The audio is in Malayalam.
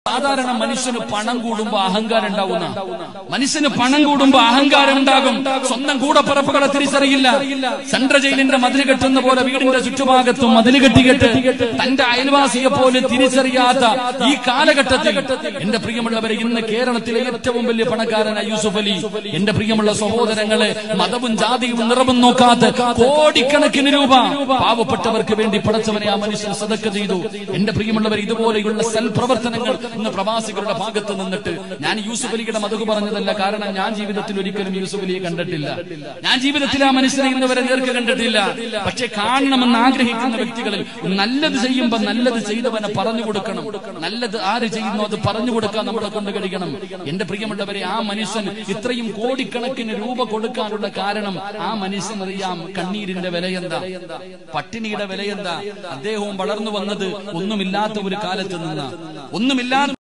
സാധാരണ മനുഷ്യന് പണം കൂടുമ്പോ അഹങ്കാരം ഉണ്ടാവുന്ന മനുഷ്യന് പണം കൂടുമ്പോ അഹങ്കാരം ഉണ്ടാകും സ്വന്തം കൂടപ്പറപ്പുകളെ തിരിച്ചറിയില്ല സെൻട്രൽ ജയിലിന്റെ മതിൽ കെട്ടുന്ന പോലെ വീടിന്റെ ചുറ്റുഭാഗത്തും മതിൽ കെട്ടിക്കെട്ട് തന്റെ അയൽവാസിയെ പോലെ തിരിച്ചറിയാത്ത ഈ കാലഘട്ടത്തിൽ എന്റെ പ്രിയമുള്ളവരെ ഇന്ന് കേരളത്തിലെ ഏറ്റവും വലിയ പണക്കാരനായ യൂസുഫ് അലി എന്റെ പ്രിയമുള്ള സഹോദരങ്ങളെ മതവും ജാതിയും നിറവും നോക്കാത്ത കോടിക്കണക്കിന് രൂപ പാവപ്പെട്ടവർക്ക് വേണ്ടി പടച്ചവനെ ആ മനുഷ്യൻ സതക്ക ചെയ്തു എന്റെ പ്രിയമുള്ളവർ ഇതുപോലെയുള്ള സൽപ്രവർത്തനങ്ങൾ ഇന്ന് പ്രവാസികളുടെ ഭാഗത്ത് നിന്നിട്ട് ഞാൻ യൂസുഫ് അലിയുടെ മതകു പറഞ്ഞതല്ല കാരണം ഞാൻ ജീവിതത്തിൽ ഒരിക്കലും യൂസുഫ് അലിയെ കണ്ടിട്ടില്ല ഞാൻ ജീവിതത്തിൽ ആ മനുഷ്യനെ ഇന്ന് വരെ നേർക്ക് കണ്ടിട്ടില്ല പക്ഷെ കാണണമെന്ന് ആഗ്രഹിക്കുന്ന വ്യക്തികളിൽ നല്ലത് ചെയ്യുമ്പോൾ നല്ലത് ചെയ്തവനെ പറഞ്ഞു കൊടുക്കണം നല്ലത് ആര് ചെയ്യുന്നു അത് പറഞ്ഞു കൊടുക്കാൻ നമ്മളെ കൊണ്ട് കഴിയണം എന്റെ പ്രിയമുള്ളവരെ ആ മനുഷ്യൻ ഇത്രയും കോടിക്കണക്കിന് രൂപ കൊടുക്കാനുള്ള കാരണം ആ മനുഷ്യൻ അറിയാം കണ്ണീരിന്റെ വിലയെന്താ പട്ടിണിയുടെ വിലയെന്താ അദ്ദേഹവും വളർന്നു വന്നത് ഒന്നുമില്ലാത്ത ഒരു കാലത്ത് നിന്ന് ഒന്നുമില്ലാത്ത